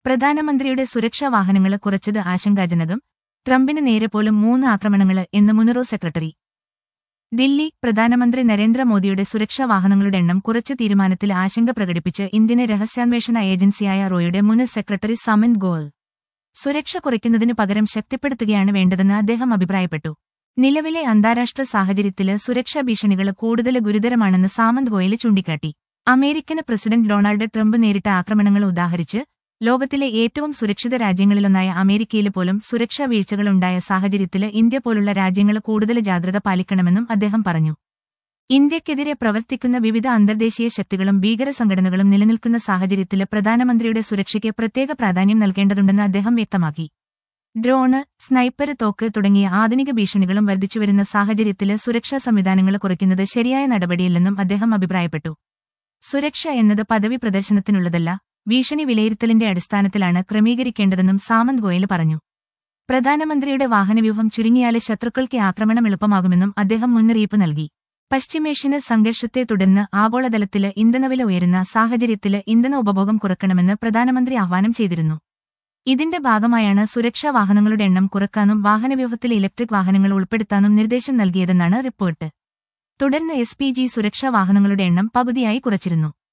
പ്രധാനമന്ത്രിയുടെ സുരക്ഷാ വാഹനങ്ങൾ കുറച്ചത് ആശങ്കാജനകം ട്രംപിന് നേരെ പോലും മൂന്ന് ആക്രമണങ്ങൾ എന്ന് മുനറോ സെക്രട്ടറി ദില്ലി പ്രധാനമന്ത്രി നരേന്ദ്രമോദിയുടെ സുരക്ഷാ വാഹനങ്ങളുടെ എണ്ണം കുറച്ച് തീരുമാനത്തിൽ ആശങ്ക പ്രകടിപ്പിച്ച് ഇന്ത്യൻ രഹസ്യാന്വേഷണ ഏജൻസിയായ റോയുടെ മുൻ സെക്രട്ടറി സമൻ ഗോൾ സുരക്ഷ കുറയ്ക്കുന്നതിനു പകരം ശക്തിപ്പെടുത്തുകയാണ് വേണ്ടതെന്ന് അദ്ദേഹം അഭിപ്രായപ്പെട്ടു നിലവിലെ അന്താരാഷ്ട്ര സാഹചര്യത്തില് സുരക്ഷാ ഭീഷണികൾ കൂടുതൽ ഗുരുതരമാണെന്ന് സാമന്ത് ഗോയൽ ചൂണ്ടിക്കാട്ടി അമേരിക്കൻ പ്രസിഡന്റ് ഡൊണാൾഡ് ട്രംപ് നേരിട്ട ആക്രമണങ്ങൾ ഉദാഹരിച്ച് ലോകത്തിലെ ഏറ്റവും സുരക്ഷിത രാജ്യങ്ങളിലൊന്നായ അമേരിക്കയിൽ പോലും സുരക്ഷാ വീഴ്ചകളുണ്ടായ സാഹചര്യത്തില് ഇന്ത്യ പോലുള്ള രാജ്യങ്ങൾ കൂടുതൽ ജാഗ്രത പാലിക്കണമെന്നും അദ്ദേഹം പറഞ്ഞു ഇന്ത്യക്കെതിരെ പ്രവർത്തിക്കുന്ന വിവിധ അന്തർദേശീയ ശക്തികളും ഭീകര സംഘടനകളും നിലനിൽക്കുന്ന സാഹചര്യത്തില് പ്രധാനമന്ത്രിയുടെ സുരക്ഷയ്ക്ക് പ്രത്യേക പ്രാധാന്യം നൽകേണ്ടതുണ്ടെന്ന് അദ്ദേഹം വ്യക്തമാക്കി ഡ്രോണ് സ്നൈപ്പർ തോക്ക് തുടങ്ങിയ ആധുനിക ഭീഷണികളും വർദ്ധിച്ചുവരുന്ന സാഹചര്യത്തില് സുരക്ഷാ സംവിധാനങ്ങൾ കുറയ്ക്കുന്നത് ശരിയായ നടപടിയല്ലെന്നും അദ്ദേഹം അഭിപ്രായപ്പെട്ടു സുരക്ഷ എന്നത് പദവി പ്രദർശനത്തിനുള്ളതല്ല ഭീഷണി വിലയിരുത്തലിന്റെ അടിസ്ഥാനത്തിലാണ് ക്രമീകരിക്കേണ്ടതെന്നും സാമന്ത് ഗോയൽ പറഞ്ഞു പ്രധാനമന്ത്രിയുടെ വാഹനവ്യൂഹം ചുരുങ്ങിയാല് ശത്രുക്കൾക്ക് ആക്രമണം എളുപ്പമാകുമെന്നും അദ്ദേഹം മുന്നറിയിപ്പ് നൽകി പശ്ചിമേഷ്യന് സംഘർഷത്തെ തുടർന്ന് ആഗോളതലത്തില് ഇന്ധനവില ഉയരുന്ന സാഹചര്യത്തില് ഇന്ധന ഉപഭോഗം കുറക്കണമെന്ന് പ്രധാനമന്ത്രി ആഹ്വാനം ചെയ്തിരുന്നു ഇതിന്റെ ഭാഗമായാണ് സുരക്ഷാ വാഹനങ്ങളുടെ എണ്ണം കുറക്കാനും വാഹനവ്യൂഹത്തിൽ ഇലക്ട്രിക് വാഹനങ്ങൾ ഉൾപ്പെടുത്താനും നിർദ്ദേശം നൽകിയതെന്നാണ് റിപ്പോർട്ട് തുടർന്ന് എസ് സുരക്ഷാ വാഹനങ്ങളുടെ എണ്ണം പകുതിയായി കുറച്ചിരുന്നു